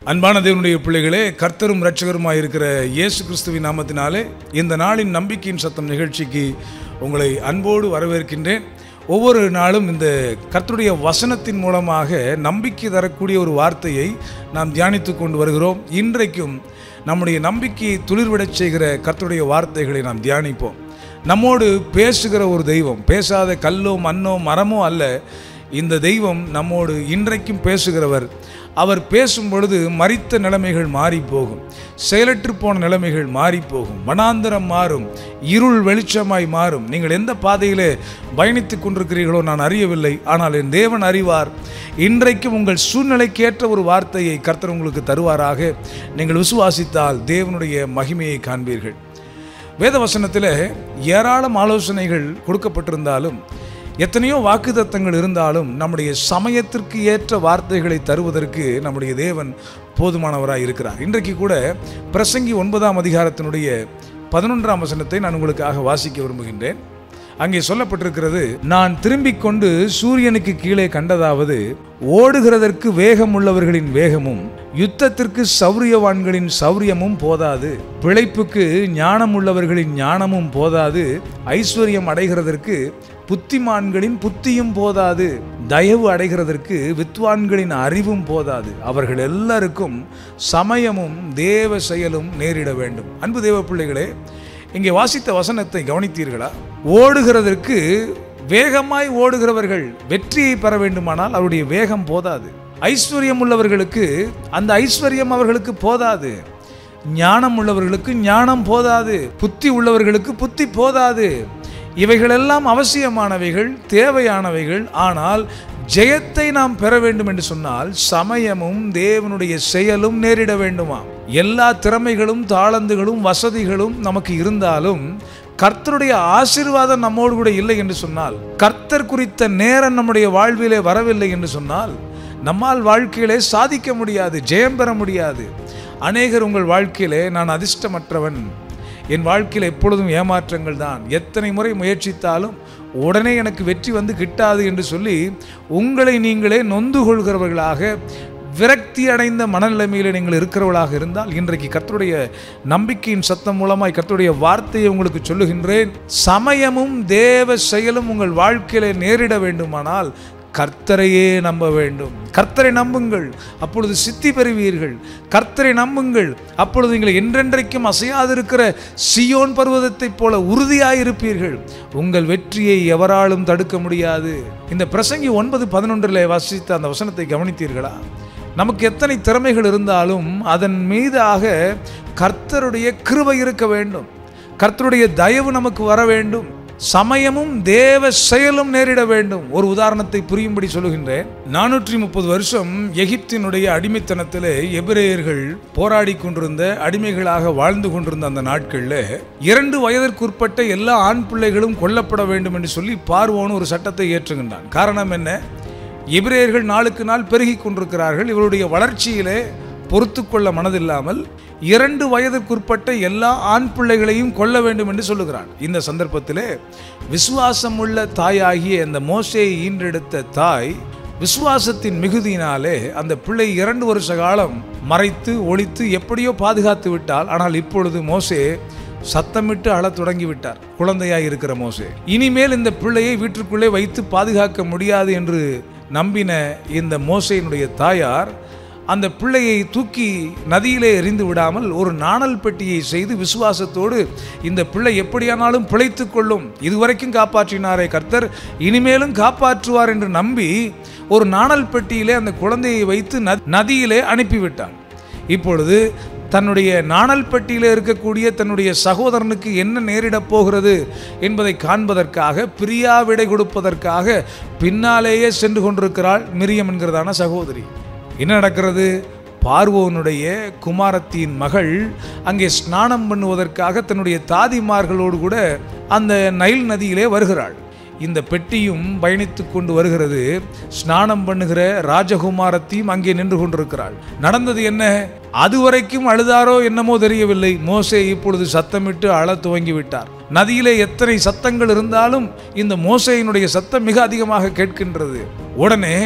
அன்பான தேவனுடைய பிள்ளைகளே கர்த்தரும் இரட்சகருமாய் இருக்கிற இயேசு கிறிஸ்துவின் நாமத்தினாலே இந்த நாளின் நம்பிக்கையின் சத்தம் நிகழ்ச்சிக்கு உங்களை அன்போடு வரவேற்கின்றேன் ஒவ்வொரு நாளும் இந்த கர்த்தருடைய வசனத்தின் மூலமாக நம்பிக்கை தரக்கூடிய ஒரு வார்த்தையை நாம் தியானித்து கொண்டு வருகிறோம் இன்றைக்கும் நம்முடைய நம்பிக்கையை துளிர்விடச் செய்கிற கர்த்தருடைய வார்த்தைகளை நாம் தியானிப்போம் நம்மோடு பேசுகிற ஒரு தெய்வம் பேசாத கல்லோ மண்ணோ மரமோ அல்ல இந்த தெய்வம் நம்மோடு இன்றைக்கும் பேசுகிறவர் அவர் பேசும் பொழுது மறித்த நிலைமைகள் மாறி போகும் செயலற்று போன நிலைமைகள் மாறி போகும் மனாந்தரம் மாறும் இருள் வெளிச்சமாய் மாறும் நீங்கள் எந்த பாதையிலே பயணித்துக் கொண்டிருக்கிறீர்களோ நான் அறியவில்லை ஆனால் என் தேவன் அறிவார் இன்றைக்கும் உங்கள் சூழ்நிலைக்கேற்ற ஒரு வார்த்தையை கர்த்தர் உங்களுக்கு தருவாராக நீங்கள் விசுவாசித்தால் தேவனுடைய மகிமையை காண்பீர்கள் வேதவசனத்தில் ஏராளம் ஆலோசனைகள் கொடுக்கப்பட்டிருந்தாலும் எத்தனையோ வாக்குத்தத்தங்கள் இருந்தாலும் நம்முடைய சமயத்திற்கு ஏற்ற வார்த்தைகளை தருவதற்கு நம்முடைய தேவன் போதுமானவராக இருக்கிறார் இன்றைக்கு கூட பிரசங்கி ஒன்பதாம் அதிகாரத்தினுடைய பதினொன்றாம் வசனத்தை நான் உங்களுக்காக வாசிக்க விரும்புகின்றேன் அங்கே சொல்லப்பட்டிருக்கிறது நான் திரும்பிக் கொண்டு சூரியனுக்கு கீழே கண்டதாவது ஓடுகிறதற்கு வேகம் உள்ளவர்களின் வேகமும் யுத்தத்திற்கு சௌரியவான்களின் சௌரியமும் போதாது பிழைப்புக்கு ஞானம் உள்ளவர்களின் ஞானமும் போதாது ஐஸ்வர்யம் அடைகிறதற்கு புத்திமான்களின் புத்தியும் போதாது தயவு அடைகிறதற்கு வித்வான்களின் அறிவும் போதாது அவர்கள் எல்லாருக்கும் சமயமும் தேவ செயலும் நேரிட வேண்டும் அன்பு தேவ பிள்ளைகளே இங்கே வாசித்த வசனத்தை கவனித்தீர்களா ஓடுகிறதற்கு வேகமாய் ஓடுகிறவர்கள் வெற்றியை பெற வேண்டுமானால் அவருடைய வேகம் போதாது ஐஸ்வர்யம் உள்ளவர்களுக்கு அந்த ஐஸ்வர்யம் அவர்களுக்கு போதாது ஞானம் உள்ளவர்களுக்கு ஞானம் போதாது புத்தி உள்ளவர்களுக்கு புத்தி போதாது இவைகளெல்லாம் அவசியமானவைகள் தேவையானவைகள் ஆனால் ஜெயத்தை நாம் பெற வேண்டும் என்று சொன்னால் சமயமும் தேவனுடைய செயலும் நேரிட வேண்டுமா எல்லா திறமைகளும் தாளந்துகளும் வசதிகளும் நமக்கு இருந்தாலும் கர்த்தருடைய ஆசீர்வாதம் நம்மோடு கூட இல்லை என்று சொன்னால் கர்த்தர் குறித்த நேரம் நம்முடைய வாழ்விலே வரவில்லை என்று சொன்னால் நம்மால் வாழ்க்கையிலே சாதிக்க முடியாது ஜெயம் பெற முடியாது அநேகர் உங்கள் வாழ்க்கையிலே நான் அதிர்ஷ்டமற்றவன் என் வாழ்க்கையில் எப்பொழுதும் ஏமாற்றங்கள் தான் எத்தனை முறை முயற்சித்தாலும் உடனே எனக்கு வெற்றி வந்து கிட்டாது என்று சொல்லி உங்களை நீங்களே நொந்து கொள்கிறவர்களாக விரக்தி அடைந்த மனநிலைமையில் நீங்கள் இருக்கிறவர்களாக இருந்தால் இன்றைக்கு கர்த்தருடைய நம்பிக்கையின் சத்தம் மூலமாய் கர்த்தருடைய வார்த்தையை உங்களுக்கு சொல்லுகின்றேன் சமயமும் தேவ செயலும் உங்கள் வாழ்க்கையில நேரிட வேண்டுமானால் கர்த்தரையே நம்ப வேண்டும் கர்த்தரை நம்புங்கள் அப்பொழுது சித்தி பெறுவீர்கள் கர்த்தரை நம்புங்கள் அப்பொழுது நீங்கள் என்றென்றைக்கும் அசையாதிருக்கிற சியோன் பர்வதத்தைப் போல உறுதியாயிருப்பீர்கள் உங்கள் வெற்றியை எவராலும் தடுக்க முடியாது இந்த பிரசங்கி ஒன்பது பதினொன்றில் வாசித்த அந்த வசனத்தை கவனித்தீர்களா நமக்கு எத்தனை திறமைகள் இருந்தாலும் அதன் மீதாக கர்த்தருடைய கிருபை இருக்க வேண்டும் கர்த்தருடைய தயவு நமக்கு வர வேண்டும் சமயமும் தேவ செயலும் நேரிட வேண்டும் ஒரு உதாரணத்தை புரியும்படி சொல்லுகின்றேன் நானூற்றி முப்பது வருஷம் எகிப்தினுடைய அடிமைத்தனத்திலே எபிரேயர்கள் போராடி கொண்டிருந்த அடிமைகளாக வாழ்ந்து கொண்டிருந்த அந்த நாட்களில் இரண்டு வயதிற்குட்பட்ட எல்லா ஆண் பிள்ளைகளும் கொல்லப்பட வேண்டும் என்று சொல்லி பார்வோன்னு ஒரு சட்டத்தை ஏற்றுகின்றான் காரணம் என்ன எபிரேயர்கள் நாளுக்கு நாள் பெருகி கொண்டிருக்கிறார்கள் இவருடைய வளர்ச்சியிலே பொறுத்து கொள்ள மனதில்லாமல் இரண்டு வயதுக்குட்பட்ட எல்லா ஆண் பிள்ளைகளையும் கொல்ல வேண்டும் என்று சொல்லுகிறான் இந்த சந்தர்ப்பத்திலே விசுவாசம் உள்ள தாயாகிய அந்த மோசையை ஈன்றெடுத்த தாய் விசுவாசத்தின் மிகுதியினாலே அந்த பிள்ளை இரண்டு வருஷ காலம் மறைத்து ஒழித்து எப்படியோ பாதுகாத்து விட்டால் ஆனால் இப்பொழுது மோசே சத்தமிட்டு அழத் தொடங்கிவிட்டார் குழந்தையாய் இருக்கிற மோசே இனிமேல் இந்த பிள்ளையை வீட்டுக்குள்ளே வைத்து பாதுகாக்க முடியாது என்று நம்பின இந்த மோசையினுடைய தாயார் அந்த பிள்ளையை தூக்கி நதியிலே எறிந்து விடாமல் ஒரு நாணல் பெட்டியை செய்து விசுவாசத்தோடு இந்த பிள்ளை எப்படியானாலும் பிழைத்து கொள்ளும் இதுவரைக்கும் காப்பாற்றினாரே கர்த்தர் இனிமேலும் காப்பாற்றுவார் என்று நம்பி ஒரு நாணல் பெட்டியிலே அந்த குழந்தையை வைத்து நதியிலே அனுப்பிவிட்டான் இப்பொழுது தன்னுடைய நாணல் பெட்டியில் இருக்கக்கூடிய தன்னுடைய சகோதரனுக்கு என்ன நேரிடப் போகிறது என்பதை காண்பதற்காக பிரியா விடை கொடுப்பதற்காக பின்னாலேயே சென்று கொண்டிருக்கிறாள் மிரியம் என்கிறதான சகோதரி என்ன நடக்கிறது பார்வோனுடைய குமாரத்தின் மகள் அங்கே ஸ்நானம் பண்ணுவதற்காக தன்னுடைய தாதிமார்களோடு கூட அந்த நைல் நதியிலே வருகிறாள் இந்த பெட்டியும் பயணித்து கொண்டு வருகிறது ஸ்நானம் பண்ணுகிற ராஜகுமாரத்தையும் அங்கே நின்று கொண்டிருக்கிறாள் நடந்தது என்ன அதுவரைக்கும் அழுதாரோ என்னமோ தெரியவில்லை மோசே இப்பொழுது சத்தமிட்டு அழ துவங்கி விட்டார் நதியிலே எத்தனை சத்தங்கள் இருந்தாலும் இந்த மோசையினுடைய சத்தம் மிக அதிகமாக கேட்கின்றது உடனே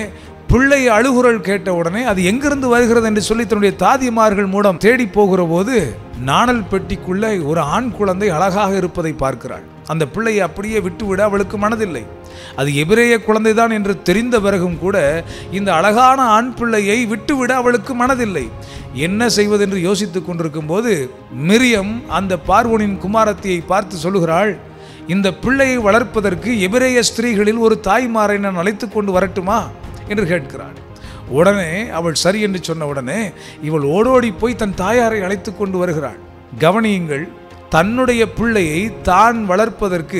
பிள்ளை அழுகுரல் கேட்ட உடனே அது எங்கிருந்து வருகிறது என்று சொல்லி தன்னுடைய தாதிமார்கள் மூலம் தேடி போகிற போது நாணல் பெட்டிக்குள்ள ஒரு ஆண் குழந்தை அழகாக இருப்பதை பார்க்கிறாள் அந்த பிள்ளையை அப்படியே விட்டுவிட அவளுக்கு மனதில்லை அது எபிரேய குழந்தைதான் என்று தெரிந்த பிறகும் கூட இந்த அழகான ஆண் பிள்ளையை விட்டுவிட அவளுக்கு மனதில்லை என்ன செய்வது என்று யோசித்துக் கொண்டிருக்கும் போது மிரியம் அந்த பார்வோனின் குமாரத்தியை பார்த்து சொல்லுகிறாள் இந்த பிள்ளையை வளர்ப்பதற்கு எபிரேய ஸ்திரீகளில் ஒரு தாய்மாரை நான் அழைத்து கொண்டு வரட்டுமா என்று கேட்கிறாள் உடனே அவள் சரி என்று சொன்ன உடனே இவள் ஓடோடி போய் தன் தாயாரை அழைத்து கொண்டு வருகிறாள் கவனியுங்கள் தன்னுடைய பிள்ளையை தான் வளர்ப்பதற்கு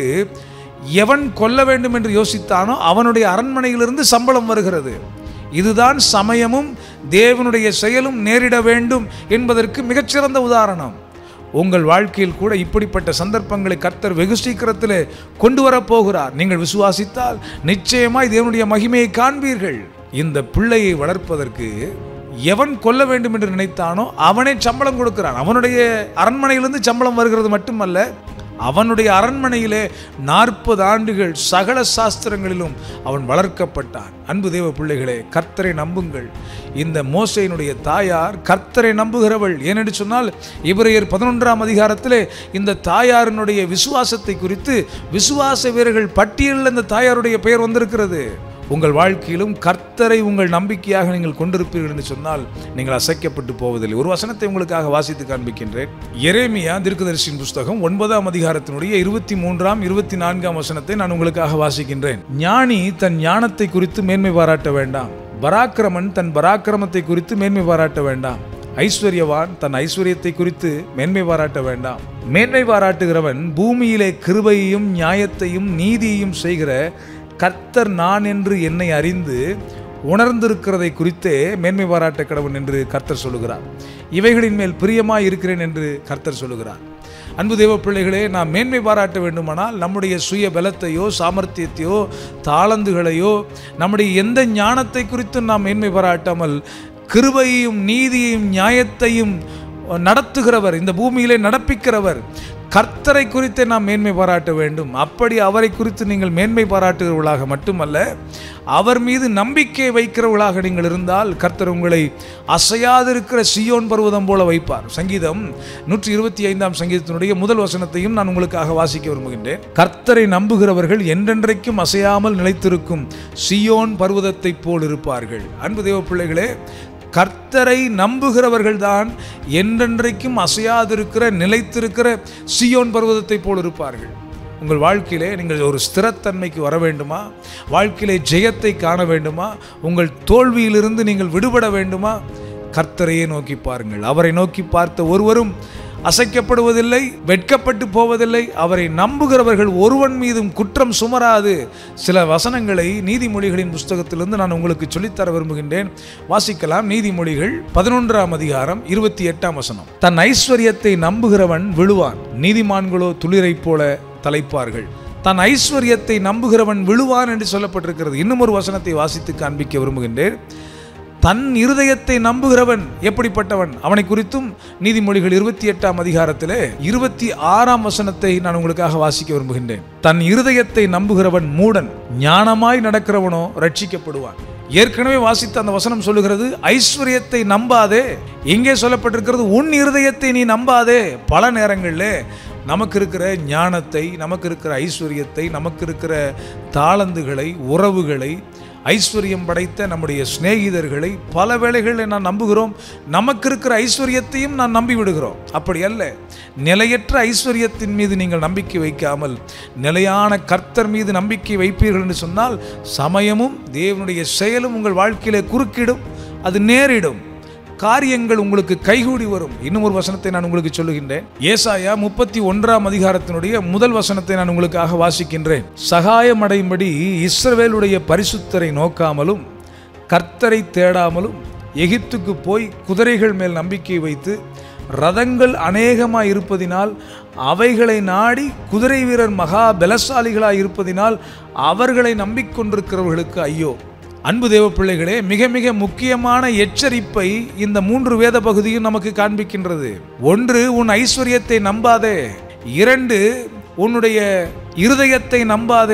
எவன் கொல்ல வேண்டும் என்று யோசித்தானோ அவனுடைய அரண்மனையிலிருந்து சம்பளம் வருகிறது இதுதான் சமயமும் தேவனுடைய செயலும் நேரிட வேண்டும் என்பதற்கு மிகச்சிறந்த உதாரணம் உங்கள் வாழ்க்கையில் கூட இப்படிப்பட்ட சந்தர்ப்பங்களை கர்த்தர் வெகு சீக்கிரத்தில் கொண்டு வரப் போகிறார் நீங்கள் விசுவாசித்தால் நிச்சயமாய் தேவனுடைய மகிமையை காண்பீர்கள் இந்த பிள்ளையை வளர்ப்பதற்கு எவன் கொல்ல வேண்டும் என்று நினைத்தானோ அவனே சம்பளம் கொடுக்கிறான் அவனுடைய அரண்மனையிலிருந்து சம்பளம் வருகிறது மட்டுமல்ல அவனுடைய அரண்மனையிலே நாற்பது ஆண்டுகள் சகல சாஸ்திரங்களிலும் அவன் வளர்க்கப்பட்டான் அன்பு தேவ பிள்ளைகளே கர்த்தரை நம்புங்கள் இந்த மோசையினுடைய தாயார் கர்த்தரை நம்புகிறவள் ஏனென்று சொன்னால் இவரையர் பதினொன்றாம் அதிகாரத்திலே இந்த தாயாரினுடைய விசுவாசத்தை குறித்து விசுவாச வீரர்கள் பட்டியலில் இந்த தாயாருடைய பெயர் வந்திருக்கிறது உங்கள் வாழ்க்கையிலும் கர்த்தரை உங்கள் நம்பிக்கையாக நீங்கள் கொண்டிருப்பீர்கள் என்று சொன்னால் நீங்கள் அசைக்கப்பட்டு போவதில்லை ஒரு வசனத்தை உங்களுக்காக வாசித்து காண்பிக்கின்றேன் எரேமியா தீர்க்கதரிசியின் புஸ்தகம் ஒன்பதாம் அதிகாரத்தினுடைய இருபத்தி மூன்றாம் இருபத்தி நான்காம் வசனத்தை நான் உங்களுக்காக வாசிக்கின்றேன் ஞானி தன் ஞானத்தை குறித்து மேன்மை பாராட்ட வேண்டாம் பராக்கிரமன் தன் பராக்கிரமத்தை குறித்து மேன்மை பாராட்ட வேண்டாம் ஐஸ்வர்யவான் தன் ஐஸ்வர்யத்தை குறித்து மேன்மை பாராட்ட வேண்டாம் மேன்மை பாராட்டுகிறவன் பூமியிலே கிருபையையும் நியாயத்தையும் நீதியையும் செய்கிற கர்த்தர் நான் என்று என்னை அறிந்து உணர்ந்திருக்கிறதை குறித்தே மேன்மை பாராட்ட கடவுள் என்று கர்த்தர் சொல்லுகிறார் இவைகளின் மேல் பிரியமாய் இருக்கிறேன் என்று கர்த்தர் சொல்லுகிறார் அன்பு தேவ பிள்ளைகளே நாம் மேன்மை பாராட்ட வேண்டுமானால் நம்முடைய சுய பலத்தையோ சாமர்த்தியத்தையோ தாளந்துகளையோ நம்முடைய எந்த ஞானத்தை குறித்தும் நாம் மேன்மை பாராட்டாமல் கிருபையையும் நீதியையும் நியாயத்தையும் நடத்துகிறவர் இந்த பூமியிலே நடப்பிக்கிறவர் கர்த்தரை குறித்தே நாம் மேன்மை பாராட்ட வேண்டும் அப்படி அவரை குறித்து நீங்கள் மேன்மை பாராட்டுகிறவர்களாக மட்டுமல்ல அவர் மீது நம்பிக்கை வைக்கிறவர்களாக நீங்கள் இருந்தால் கர்த்தர் உங்களை அசையாதிருக்கிற சியோன் பருவதம் போல வைப்பார் சங்கீதம் நூற்றி இருபத்தி ஐந்தாம் சங்கீதத்தினுடைய முதல் வசனத்தையும் நான் உங்களுக்காக வாசிக்க விரும்புகின்றேன் கர்த்தரை நம்புகிறவர்கள் என்றென்றைக்கும் அசையாமல் நிலைத்திருக்கும் சியோன் பர்வதத்தைப் போல் இருப்பார்கள் அன்பு தேவ பிள்ளைகளே கர்த்தரை நம்புகிறவர்கள்தான் என்றென்றைக்கும் அசையாதிருக்கிற நிலைத்திருக்கிற சியோன் பர்வதத்தைப் போல் இருப்பார்கள் உங்கள் வாழ்க்கையிலே நீங்கள் ஒரு ஸ்திரத்தன்மைக்கு வர வேண்டுமா வாழ்க்கையிலே ஜெயத்தை காண வேண்டுமா உங்கள் தோல்வியிலிருந்து நீங்கள் விடுபட வேண்டுமா கர்த்தரையே நோக்கி பாருங்கள் அவரை நோக்கி பார்த்த ஒருவரும் அசைக்கப்படுவதில்லை வெட்கப்பட்டு போவதில்லை அவரை நம்புகிறவர்கள் ஒருவன் மீதும் குற்றம் சுமராது சில வசனங்களை நீதிமொழிகளின் புஸ்தகத்திலிருந்து நான் உங்களுக்கு சொல்லித்தர விரும்புகின்றேன் வாசிக்கலாம் நீதிமொழிகள் பதினொன்றாம் அதிகாரம் இருபத்தி எட்டாம் வசனம் தன் ஐஸ்வர்யத்தை நம்புகிறவன் விழுவான் நீதிமான்களோ துளிரைப் போல தலைப்பார்கள் தன் ஐஸ்வர்யத்தை நம்புகிறவன் விழுவான் என்று சொல்லப்பட்டிருக்கிறது இன்னும் ஒரு வசனத்தை வாசித்து காண்பிக்க விரும்புகின்றேன் தன் இருதயத்தை நம்புகிறவன் எப்படிப்பட்டவன் அவனை குறித்தும் நீதிமொழிகள் இருபத்தி எட்டாம் அதிகாரத்திலே இருபத்தி ஆறாம் வசனத்தை நான் உங்களுக்காக வாசிக்க விரும்புகின்றேன் தன் இருதயத்தை நம்புகிறவன் மூடன் ஞானமாய் நடக்கிறவனோ ரட்சிக்கப்படுவான் ஏற்கனவே வாசித்த அந்த வசனம் சொல்லுகிறது ஐஸ்வர்யத்தை நம்பாதே எங்கே சொல்லப்பட்டிருக்கிறது உன் இருதயத்தை நீ நம்பாதே பல நேரங்களில் நமக்கு இருக்கிற ஞானத்தை நமக்கு இருக்கிற ஐஸ்வர்யத்தை நமக்கு இருக்கிற தாளந்துகளை உறவுகளை ஐஸ்வர்யம் படைத்த நம்முடைய சிநேகிதர்களை பல வேளைகளில் நான் நம்புகிறோம் நமக்கு இருக்கிற ஐஸ்வர்யத்தையும் நான் நம்பி விடுகிறோம் அப்படி அல்ல நிலையற்ற ஐஸ்வர்யத்தின் மீது நீங்கள் நம்பிக்கை வைக்காமல் நிலையான கர்த்தர் மீது நம்பிக்கை வைப்பீர்கள் என்று சொன்னால் சமயமும் தேவனுடைய செயலும் உங்கள் வாழ்க்கையிலே குறுக்கிடும் அது நேரிடும் காரியங்கள் உங்களுக்கு கைகூடி வரும் இன்னும் ஒரு வசனத்தை நான் உங்களுக்கு சொல்லுகின்றேன் ஏசாயா முப்பத்தி ஒன்றாம் அதிகாரத்தினுடைய முதல் வசனத்தை நான் உங்களுக்காக வாசிக்கின்றேன் சகாயம் அடையும்படி இஸ்ரவேலுடைய பரிசுத்தரை நோக்காமலும் கர்த்தரை தேடாமலும் எகிப்துக்கு போய் குதிரைகள் மேல் நம்பிக்கை வைத்து ரதங்கள் அநேகமாய் இருப்பதினால் அவைகளை நாடி குதிரை வீரர் மகா பலசாலிகளாய் இருப்பதினால் அவர்களை நம்பிக்கொண்டிருக்கிறவர்களுக்கு ஐயோ அன்பு தேவ பிள்ளைகளே மிக மிக முக்கியமான எச்சரிப்பை இந்த மூன்று வேத பகுதியும் நமக்கு காண்பிக்கின்றது ஒன்று உன் ஐஸ்வர்யத்தை நம்பாதே இரண்டு உன்னுடைய இருதயத்தை நம்பாதே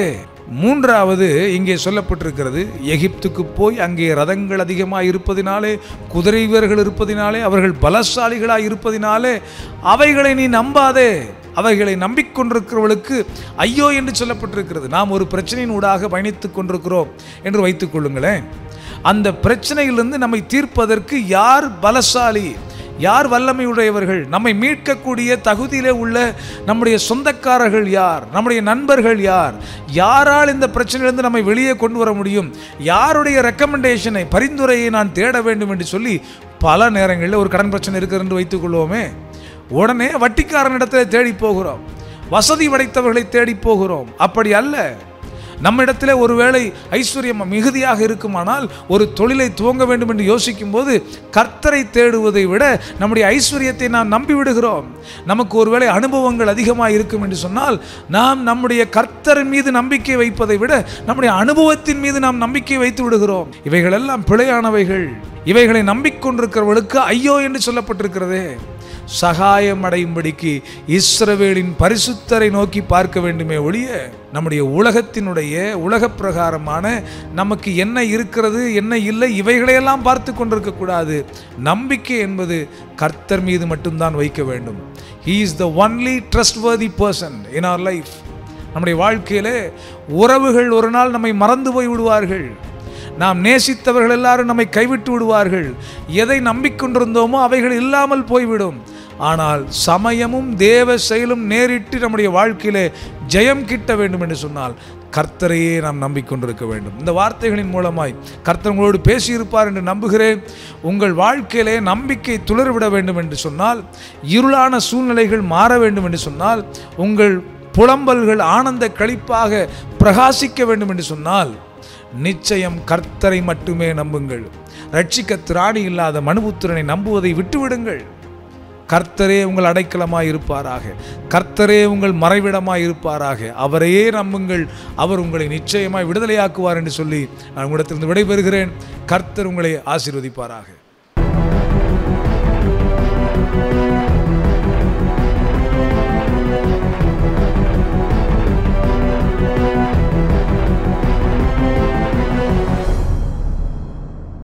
மூன்றாவது இங்கே சொல்லப்பட்டிருக்கிறது எகிப்துக்கு போய் அங்கே ரதங்கள் அதிகமாக இருப்பதினாலே குதிரை வீரர்கள் இருப்பதினாலே அவர்கள் பலசாலிகளாக இருப்பதினாலே அவைகளை நீ நம்பாதே அவைகளை நம்பிக்கொண்டிருக்கிறவர்களுக்கு ஐயோ என்று சொல்லப்பட்டிருக்கிறது நாம் ஒரு பிரச்சனையின் ஊடாக பயணித்துக் கொண்டிருக்கிறோம் என்று வைத்துக் கொள்ளுங்களேன் அந்த பிரச்சனையிலிருந்து நம்மை தீர்ப்பதற்கு யார் பலசாலி யார் வல்லமையுடையவர்கள் நம்மை மீட்கக்கூடிய தகுதியிலே உள்ள நம்முடைய சொந்தக்காரர்கள் யார் நம்முடைய நண்பர்கள் யார் யாரால் இந்த பிரச்சனையிலிருந்து நம்மை வெளியே கொண்டு வர முடியும் யாருடைய ரெக்கமெண்டேஷனை பரிந்துரையை நான் தேட வேண்டும் என்று சொல்லி பல நேரங்களில் ஒரு கடன் பிரச்சனை இருக்கிறது என்று வைத்துக் கொள்வோமே உடனே வட்டிக்காரனிடத்தில் தேடி போகிறோம் வசதி படைத்தவர்களை தேடி போகிறோம் அப்படி அல்ல நம்மிடத்தில் ஒருவேளை ஐஸ்வர்யம் மிகுதியாக இருக்குமானால் ஒரு தொழிலை துவங்க வேண்டும் என்று யோசிக்கும் போது கர்த்தரை தேடுவதை விட நம்முடைய ஐஸ்வர்யத்தை நாம் நம்பி விடுகிறோம் நமக்கு ஒருவேளை அனுபவங்கள் அதிகமாக இருக்கும் என்று சொன்னால் நாம் நம்முடைய கர்த்தரின் மீது நம்பிக்கை வைப்பதை விட நம்முடைய அனுபவத்தின் மீது நாம் நம்பிக்கை வைத்து விடுகிறோம் இவைகளெல்லாம் பிழையானவைகள் இவைகளை நம்பிக்கொண்டிருக்கிறவர்களுக்கு ஐயோ என்று சொல்லப்பட்டிருக்கிறதே சகாயம் அடையும்படிக்கு இஸ்ரவேலின் பரிசுத்தரை நோக்கி பார்க்க வேண்டுமே ஒழிய நம்முடைய உலகத்தினுடைய உலக பிரகாரமான நமக்கு என்ன இருக்கிறது என்ன இல்லை இவைகளையெல்லாம் பார்த்து கொண்டிருக்க கூடாது நம்பிக்கை என்பது கர்த்தர் மீது மட்டும்தான் வைக்க வேண்டும் he is the only trustworthy person in our life நம்முடைய வாழ்க்கையிலே உறவுகள் ஒரு நாள் நம்மை மறந்து போய் விடுவார்கள் நாம் நேசித்தவர்கள் எல்லாரும் நம்மை கைவிட்டு விடுவார்கள் எதை நம்பிக்கொண்டிருந்தோமோ அவைகள் இல்லாமல் போய்விடும் ஆனால் சமயமும் தேவ செயலும் நேரிட்டு நம்முடைய வாழ்க்கையிலே ஜெயம் கிட்ட வேண்டும் என்று சொன்னால் கர்த்தரையே நாம் நம்பிக்கொண்டிருக்க வேண்டும் இந்த வார்த்தைகளின் மூலமாய் கர்த்தர் உங்களோடு பேசியிருப்பார் என்று நம்புகிறேன் உங்கள் வாழ்க்கையிலே நம்பிக்கை துளிர்விட வேண்டும் என்று சொன்னால் இருளான சூழ்நிலைகள் மாற வேண்டும் என்று சொன்னால் உங்கள் புலம்பல்கள் ஆனந்த களிப்பாக பிரகாசிக்க வேண்டும் என்று சொன்னால் நிச்சயம் கர்த்தரை மட்டுமே நம்புங்கள் ரட்சிக்க திராணி இல்லாத மனுபுத்திரனை நம்புவதை விட்டுவிடுங்கள் கர்த்தரே உங்கள் அடைக்கலமாய் இருப்பாராக கர்த்தரே உங்கள் மறைவிடமாய் இருப்பாராக அவரையே நம்புங்கள் அவர் உங்களை நிச்சயமாய் விடுதலையாக்குவார் என்று சொல்லி நான் உங்களிடத்திலிருந்து விடைபெறுகிறேன் கர்த்தர் உங்களை ஆசீர்வதிப்பாராக